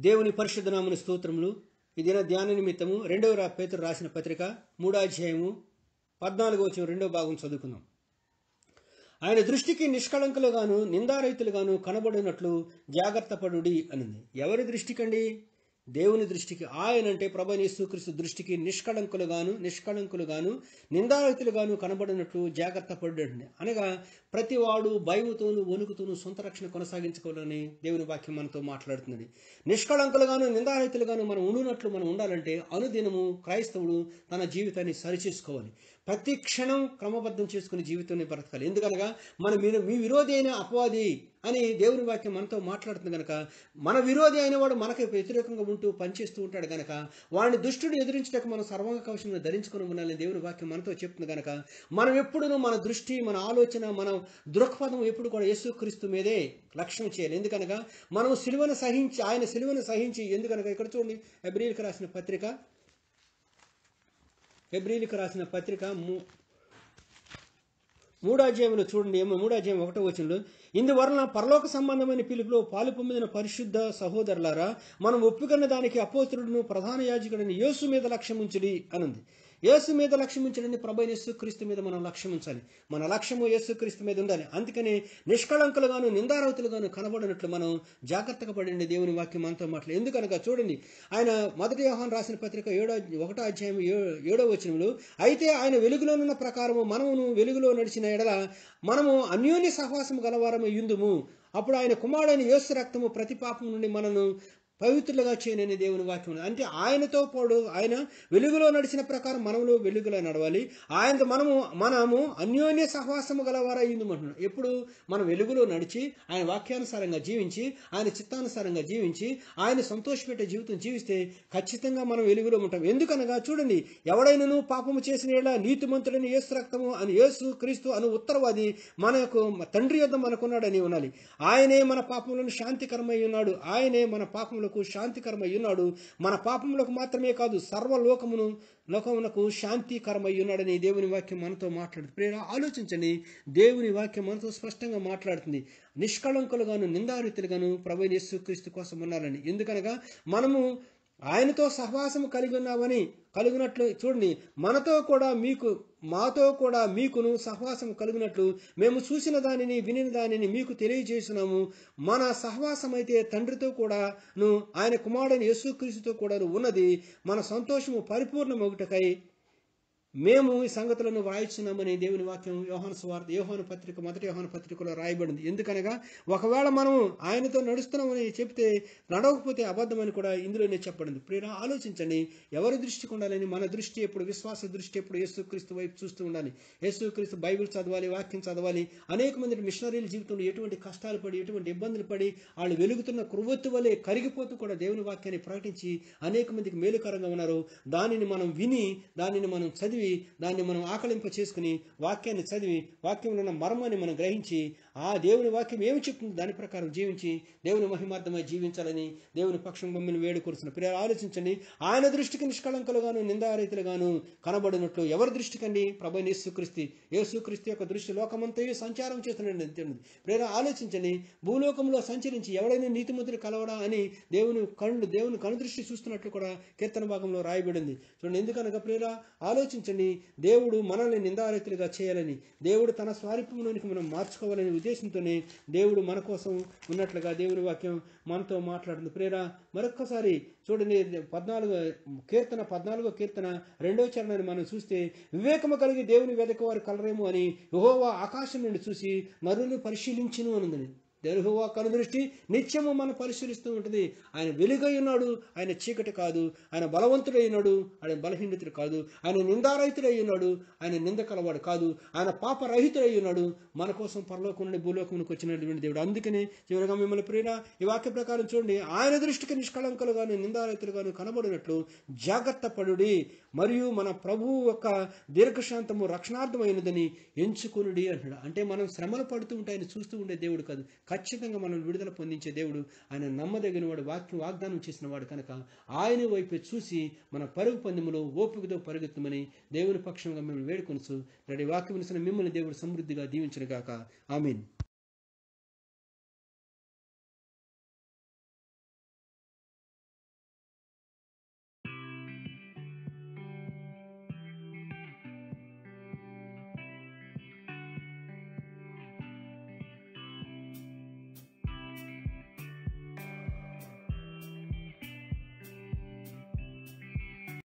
దేవుని పరిశుద్ధ నామని స్తోత్రములు ఈ దిన ధ్యాన నిమిత్తము రెండవ రా పేతురు రాసిన పత్రిక మూడో అధ్యాయము పద్నాలుగో వచ్చిన రెండో భాగం చదువుకుందాం ఆయన దృష్టికి నిష్కళంకులుగాను నిందారహితులుగాను కనబడినట్లు జాగ్రత్త పడుడి అనింది ఎవరి దృష్టికండి దేవుని దృష్టికి ఆయన అంటే ప్రభు యేసుక్రీస్తు దృష్టికి నిష్కళంకులుగాను నిష్కళంకులుగాను నిందారహితులుగాను కనబడినట్లు జాగ్రత్త పడుడండి అనగా ప్రతివాడు భయముతోనూ వణుకుతోనూ సొంత రక్షణ కొనసాగించుకోవాలని దేవుని వాక్యం మనతో మాట్లాడుతున్నది నిష్కళంకులుగాను నిందారహితులుగాను మనం ఉండునట్లు మనం ఉండాలంటే అనుదినము క్రైస్తవుడు తన జీవితాన్ని సరిచేసుకోవాలి ప్రతి క్షణం క్రమబద్ధం చేసుకుని జీవితాన్ని బ్రతకాలి ఎందుకనగా మన మీ మీ విరోధి అయిన అపవాది అని దేవుని వాక్యం మనతో మాట్లాడుతుంది కనుక మన విరోధి అయిన వాడు మనకి వ్యతిరేకంగా ఉంటూ పనిచేస్తూ ఉంటాడు కనుక వాడిని దుష్టుడు ఎదిరించడానికి మనం సర్వాంగ కవచం ధరించుకుని ఉండాలని దేవుని వాక్యం మనతో చెప్తుంది కనుక మనం ఎప్పుడూ మన దృష్టి మన ఆలోచన మన దృక్పథం ఎప్పుడు కూడా యేసుక్రీస్తు మీదే లక్ష్యం చేయాలి ఎందుకనగా మనం సిలువను సహించి ఆయన సిలువను సహించి ఎందుకనగా ఇక్కడ చూడండి ఎబ్రిల్కి రాసిన పత్రిక ఎబ్రిల్కి రాసిన పత్రిక మూ మూడో అధ్యాయంలో చూడండి ఏమో మూడో అధ్యాయం ఒకటో వచనంలో ఇందువలన పరలోక సంబంధమైన పిలుపులో పాలు పొందిన పరిశుద్ధ సహోదరులారా మనం ఒప్పుకున్న దానికి అపోతుడును ప్రధాన యాజకుడిని యేసు మీద లక్ష్యం ఉంచుడి అనుంది యేసు మీద లక్ష్యం ఉంచడని ప్రభు యేసుక్రీస్తు మీద మనం లక్ష్యం ఉంచాలి మన లక్ష్యము యేసుక్రీస్తు మీద ఉండాలి అందుకని నిష్కళంకులుగాను నిందారవతులుగాను కనబడినట్లు మనం జాగ్రత్తగా పడండి దేవుని వాక్యం మనతో మాటలు ఎందుకనగా చూడండి ఆయన మొదటి వ్యవహారం రాసిన పత్రిక ఏడో ఒకటో అధ్యాయం ఏ- ఏడో వచనంలో అయితే ఆయన వెలుగులోనున్న ప్రకారము మనమును వెలుగులో నడిచిన ఎడల మనము అన్యోన్య సహవాసం గలవారము యుందుము అప్పుడు ఆయన కుమారుడైన యేసు రక్తము ప్రతి పాపం నుండి మనను పవిత్రులుగా చేయనని దేవుని వాక్యం ఉంది. అంటే ఆయనతో పాటు ఆయన వెలుగులో నడిచిన ప్రకారం మనములో వెలుగులో నడవాలి ఆయనతో మనము మనము అన్యోన్య సహవాసము గలవారా అయ్యిందమంటున్నాడు ఎప్పుడు మనం వెలుగులో నడిచి ఆయన వాక్యానుసారంగా జీవించి ఆయన చిత్తానుసారంగా జీవించి ఆయన సంతోషపెట్టే జీవితం జీవిస్తే ఖచ్చితంగా మనం వెలుగులో ఉంటాం ఎందుకనగా చూడండి ఎవడైనను పాపము చేసిన ఏళ్ళ నీతిమంతుడని యేసు రక్తము అని యేసు క్రీస్తు అను ఉత్తరవాది మనకు తండ్రి యొద్ద మనకున్నాడని ఉండాలి ఆయనే మన పాపములను శాంతికరమై ఉన్నాడు ఆయనే మన పాపములకు శాంతికరమై ఉన్నాడు మన పాపములకు మాత్రమే కాదు సర్వలోకమును లోకమునకు శాంతికరమై ఉన్నాడని దేవుని వాక్యం మనతో మాట్లాడుతుంది ప్రేర ఆలోచించండి దేవుని వాక్యం మనతో స్పష్టంగా మాట్లాడుతుంది నిష్కళంకులుగాను నిందారితులుగాను ప్రభు యేసుక్రీస్తు కోసం ఉన్నారని ఎందుకనగా మనము ఆయనతో సహవాసం కలిగి ఉన్నామని కలిగినట్లు చూడండి మనతో కూడా మీకు మాతో కూడా మీకును సహవాసం కలిగినట్లు మేము చూసిన దానిని వినిన దానిని మీకు తెలియజేస్తున్నాము మన సహవాసం అయితే తండ్రితో కూడాను ఆయన కుమారుడైన యేసుక్రీస్తుతో కూడా ఉన్నది మన సంతోషము పరిపూర్ణమొకటకై మేము ఈ సంగతులను వ్రాయిస్తున్నామని దేవుని వాక్యం యోహాను స్వార్థ యోహాను పత్రిక మొదటి యోహాను పత్రికలో రాయబడింది ఎందుకనగా ఒకవేళ మనం ఆయనతో నడుస్తున్నామని చెప్తే నడవకపోతే అబద్ధమని కూడా ఇందులోనే చెప్పబడింది ప్రేర ఆలోచించండి ఎవరి దృష్టికి ఉండాలని మన దృష్టి ఎప్పుడు విశ్వాస దృష్టి ఎప్పుడు యేసుక్రీస్తు వైపు చూస్తూ ఉండాలి యేసుక్రీస్తు బైబిల్ చదవాలి వాక్యం చదవాలి అనేక మంది మిషనరీల జీవితంలో ఎటువంటి కష్టాలు పడి ఎటువంటి ఇబ్బందులు పడి వాళ్ళు వెలుగుతున్న కృవత్తు వలె కరిగిపోతూ కూడా దేవుని వాక్యాన్ని ప్రకటించి అనేక మందికి మేలుకరంగా ఉన్నారు దానిని మనం విని దానిని మనం చదివి దాన్ని మనం ఆకలింప చేసుకుని వాక్యాన్ని చదివి వాక్యంలో ఉన్న మర్మాన్ని మనం గ్రహించి ఆ దేవుని వాక్యం ఏమి చెప్తుంది దాని ప్రకారం జీవించి దేవుని మహిమార్థమై జీవించాలని దేవుని పక్షం మమ్మల్ని వేడుకొరుస్తున్న ప్రియ ఆలోచించండి ఆయన దృష్టికి నిష్కళంకులుగాను నిందారీతులుగాను కనబడినట్లు ఎవరి దృష్టికండి ప్రభు యేసుక్రీస్తు యేసుక్రీస్తు యొక్క దృష్టి లోకమంతయు సంచారం చేస్తున్నాడు ప్రేర ఆలోచించండి భూలోకంలో సంచరించి ఎవడైనా నీతిమంతులు కలవడా అని దేవుని కళ్ళు దేవుని కనుదృష్టి చూస్తున్నట్లు కూడా కీర్తన భాగంలో రాయబడింది చూడండి ఎందుకనగా ప్రేర ఆలోచించండి దేవుడు మనల్ని నిందారీతులుగా చేయాలని దేవుడు తన స్వారూప్యంలోనికి మనం మార్చుకోవాలనే ఉద్దేశంతోనే దేవుడు మన కోసం ఉన్నట్లుగా దేవుని వాక్యం మనతో మాట్లాడుతుంది ప్రేర మరొక్కసారి చూడండి పద్నాలుగో కీర్తన పద్నాలుగో కీర్తన రెండో చరణాన్ని మనం చూస్తే వివేకము కలిగి దేవుని వెదకవారు కలరేమో అని యెహోవా ఆకాశం నుండి చూసి నరులు పరిశీలించును అనుందని దెరుహువా కనుదృష్టి నిత్యము మనం పరిశీలిస్తూ ఉంటుంది ఆయన వెలుగై ఉన్నాడు ఆయన చీకటి కాదు ఆయన బలవంతుడై ఉన్నాడు ఆయన బలహీనతుడు కాదు ఆయన నిందారహితుడై ఉన్నాడు ఆయన నింద కలవాడు కాదు ఆయన పాపరహితుడై ఉన్నాడు మన కోసం పరలోకం నుండి భూలోకంలోకి వచ్చినటువంటి దేవుడు అందుకని చివరిగా మిమ్మల్ని ప్రేర ఈ వాక్య ప్రకారం చూడండి ఆయన దృష్టికి నిష్కళంకులుగాను నిందారహితులుగాను కనబడినట్లు జాగ్రత్త పడుడి మరియు మన ప్రభువు యొక్క దీర్ఘశాంతము రక్షణార్థమైనదని ఎంచుకునుడి అంటున్నాడు అంటే మనం శ్రమలు పడుతూ ఉంటే ఆయన చూస్తూ ఉండే దేవుడు కాదు ఖచ్చితంగా మనం విడుదల పొందించే దేవుడు ఆయన నమ్మదగిన వాడు వాక్యం వాగ్దానం చేసిన వాడు కనుక ఆయన వైపు చూసి మన పరుగు పందెములో ఓపికతో పరుగుతామని దేవుని పక్షంగా మిమ్మల్ని వేడుకొనుచు రెడీ వాక్యం మిమ్మల్ని దేవుడు సమృద్ధిగా దీవించిన గాక ఆమీన్